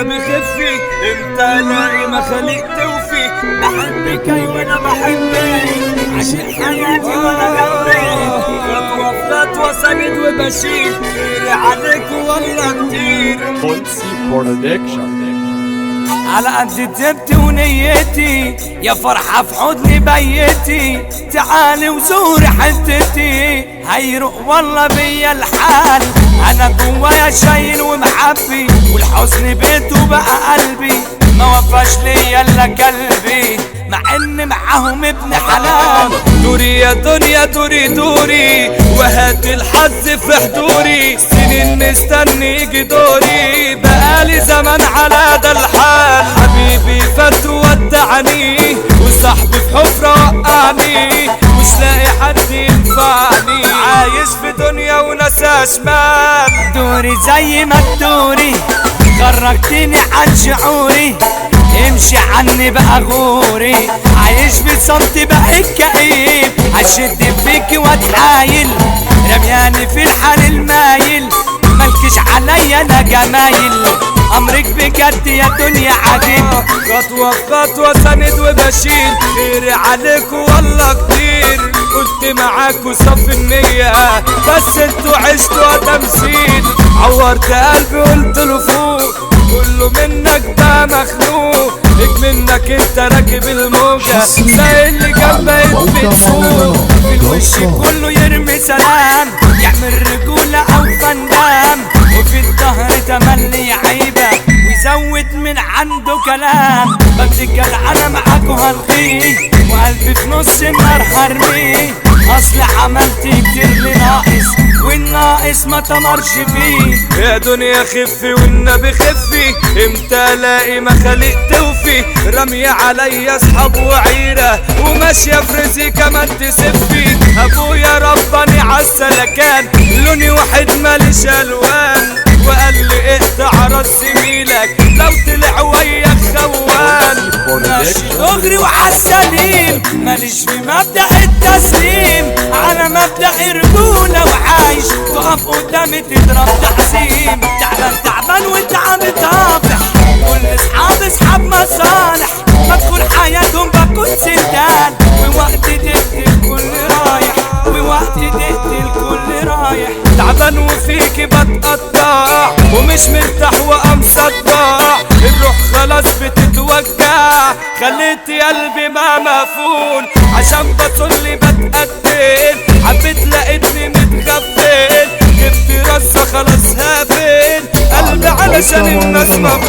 بخفي انت لاقي ما خليك توفي بحبك ايوه انا بحبك عشان حياتي وانا جنبك خطوة في خطوة سند وبشيل خيري عليك والله كتير Quincy Production. على قد تبت ونيتي يا فرحة في حضني بيتي تعالي وزوري حتتي هيروق والله بيا الحال انا جوايا شايل ومحبي والحزن بيته بقى قلبي ما وفاش ليا الا قلبي مع ان معاهم ابن حلال دوري يا دنيا دوري دوري وهات الحظ في حضوري سنين مستني يجي دوري بقالي زمان على ده الحال حبيبي فات ودعني وصاحبي في حفرة وقعني مش لاقي حد ينفعني عايش في دنيا وناس اشمال دوري زي ما تدوري خرجتني عن شعوري امشي عني بقى غوري عايش في صمت بقى كئيب هشد فيك واتحايل رمياني في الحال المايل ملكش عليا انا جمايل امرك بجد يا دنيا عجيب خطوة بخطوة سند وبشيل خيري عليك والله كتير كنت معاك وصف النية بس انتوا عشتوا تمثيل عورت قلبي قلت له فوق كله منك بقى مخنوق ليك منك انت راكب الموجة زي اللي جنبك بتسوق في الوش كله يرمي سلام يعمل رجولة او فندام وفي الظهر تملي عيبة ويزود من عنده كلام بتجل انا معاك وهلغيه وقلبي في نص النار حرميه اصل عملت كتير لناقص والناقص ما تمرش فيه يا دنيا خفي والنبي خفي امتى الاقي مخالق توفي رمي عليا اصحاب وعيرة وماشية في رزقي كمان تسفي ابويا رباني عالسلكان لوني واحد ماليش الوان وقال لي اقطع راس زميلك لو طلع وياك خوان ماشي دغري وعالسليم ماليش في مبدأ التسليم على مبدأ رجولة وعايش تقف قدامي تضرب تحسيم تعبان تعبان وتعب طافح كل اصحابي اصحاب مصالح بدخل حياتهم بكون سندال ووقت تقتل الكل رايح ووقت تقتل الكل رايح تعبان وفيكي بتقطع ومش مرتاح وقام صداع الروح خلاص بتتوجع خليتي قلبي ما مفول عشان بصلي بتقتل حبيت لقيتني متغفل جبت راسها خلاص هافل قلبي علشان الناس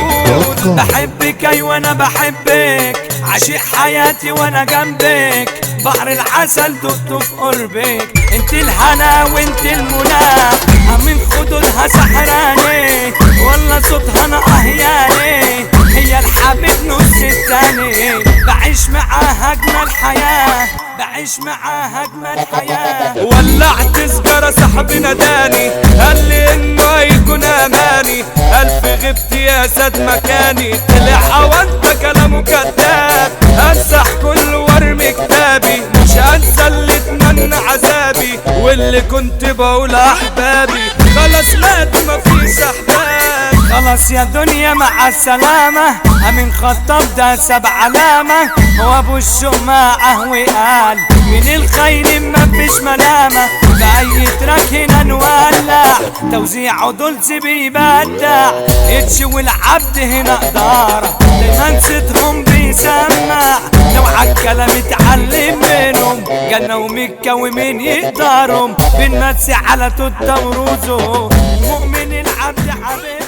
مفول بحبك ايوه انا بحبك عشيق حياتي وانا جنبك بحر العسل دقته في قربك انت الهنا وانت المنى امين خدودها سحراني والله صوتها انا اهياني هي الحبيب نص التاني بعيش معاها اجمل حياه بعيش معاها اجمل حياه ولعت سجاره صاحبي ناداني قال لي انه هيكون اماني الف غبت يا ساد مكاني طلع وانت كلامه كذاب امسح كل وارمي كتابي مش هنسى اللي اتمنى عذابي واللي كنت بقول احبابي خلاص مات مفيش احباب خلاص يا دنيا مع السلامة أمين خطاب ده سبع علامة هو أبو الشماعة وقال من الخيل مفيش ملامة بأي تراك هنا نولع توزيعه دولس بيبدع اتش والعبد هنا قدارة دايما صوتهم بيسمع لو عالكلام اتعلم منهم جنة ومكة ومين يقدرهم بنمسي على توتا وروزو المؤمن العبد حبيب